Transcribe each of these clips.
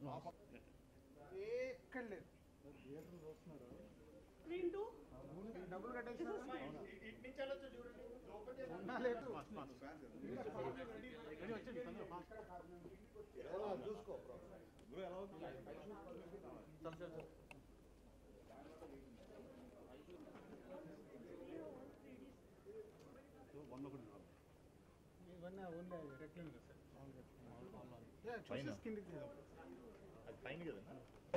ఎక్కడ లేదు Green two. ఈ డబ్బులు కట్టేసి This is fine. ఉన్నా లేదు ఇవన్నీ ఓన్లీ రెక్లైన్ సార్ చూసేసి కిందికి తీద్దాం అది పైన కదా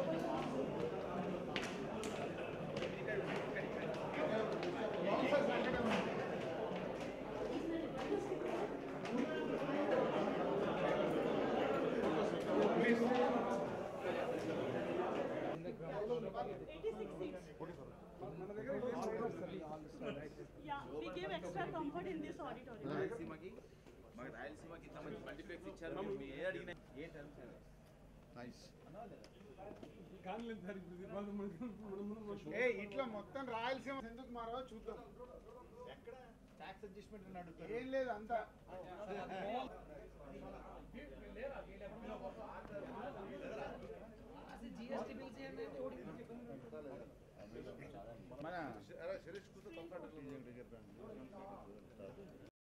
Eighty-six seats. మన దగ్గర ఇది లేదు sir Yeah, we give extra comfort in this auditorium. రాయలసీమకి మాకు రాయలసీమకి ఇంత మంచి మల్టీప్లెక్స్ ఇచ్చారు మీరు ఏ అడిగినా ఏ టర్మ్స్ ఏ ఇట్లా మొత్తం రాయలసీమ ఎందుకు మారో చూద్దాం ఎక్కడ ట్యాక్స్ అడ్జస్ట్మెంట్ అని అడుగుతారు ఏం లేదు అంతా जीएसटी बिल से हमें थोड़ी మన